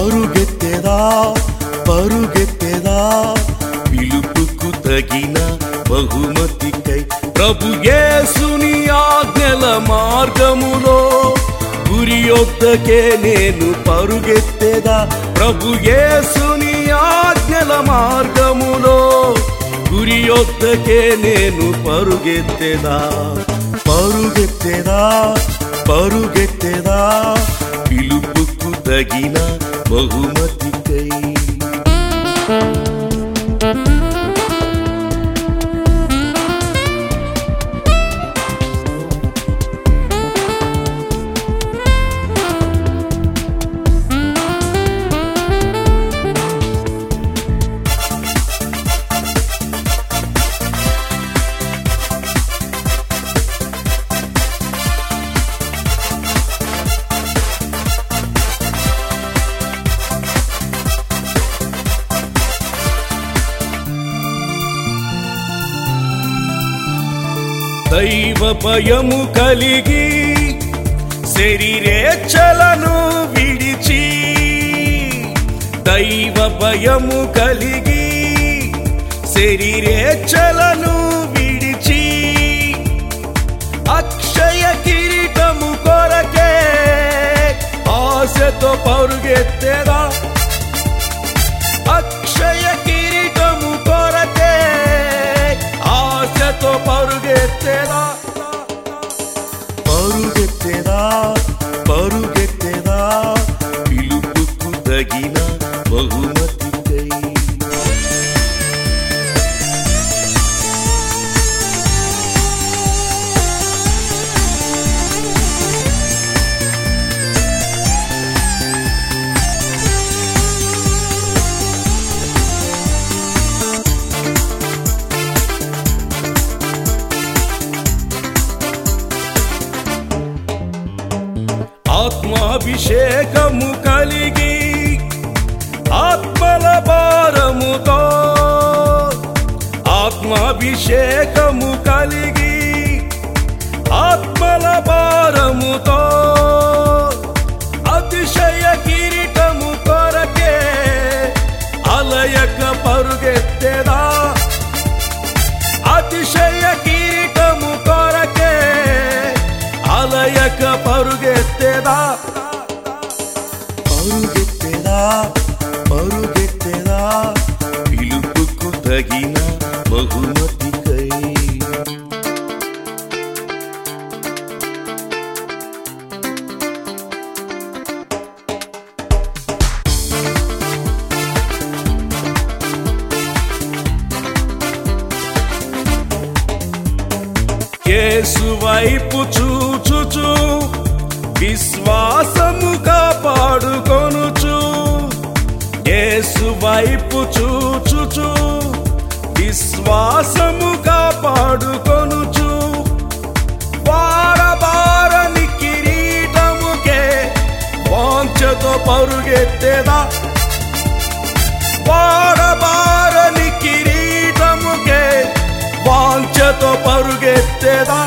పరుగెత్తెదా పరుగెత్తెదా పిలుపుకు తగిన బహుమతికై ప్రభు యేసుని ఆజ్ఞల మార్గములో గురి యొద్దకే నేను పరుగెత్తెదా ప్రభు యేసుని ఆజ్ఞల మార్గములో గురి యొద్దకే నేను పరుగెత్తెదా పరుగెత్తెదా పరుగెత్తెదా పిలుపుకు తగిన బహుమతికై దైవ భయము కలిగి శరీరేచ్ఛలను విడిచి దైవ భయము కలిగి శరీరేచ్ఛలను విడిచి అక్షయ కిరీటము కొరకే ఆశతో పరుగెత్తేదా అక్షయ కిరీటము కొరకే ఆశతో పరుగెత్తేదా పరుగెత్తేదా పరుగెత్తేదా పిలుపుకు తగిన బహుమతికై ఆత్మాభిషేకము కలిగి ఆత్మల భారముతో ఆత్మాభిషేకము కలిగి ఆత్మల భారముతో అతిశయ కిరీటము కొరకే అలయక పరుగెత్తెదా అతిశయ కిరీటము కొరకే అలయక పరుగెత్తెదా పరుగెత్తెదా పరుగెత్తెదా పిలుపుకు తగిన బహుమతికై యేసు వైపు చూచుచు విశ్వాసము కాపాడుకొనుచు యేసు వైపు చూచుచు విశ్వాసము కాపాడుకొనుచు వారబారని కిరీటముకే వాంఛతో పరుగెత్తేదా వాడబారని కిరీటముకే వాంఛతో పరుగెత్తేదా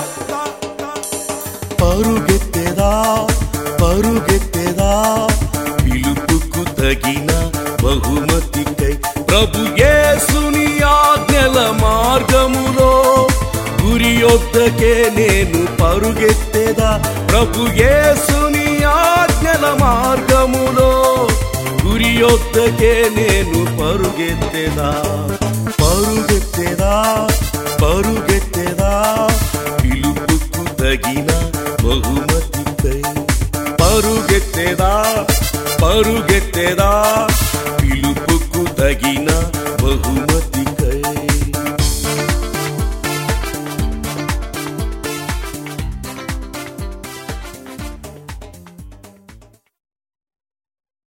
పరుగెత్తేదా పరుగెత్తేదా పిలుపుకు తగిన బహుమతికై ప్రభు యేసుని ఆజ్ఞల మార్గములో గురి యొద్దకే నేను పరుగెత్తేదా ప్రభు యేసుని ఆజ్ఞల మార్గములో గురి యొద్దకే నేను పరుగెత్తేదా పరుగెత్తేదా పరుగెత్తేదా పిలుపుకు తగిన బహుమతికై పరుగెత్తేదా పరుగెత్తేదా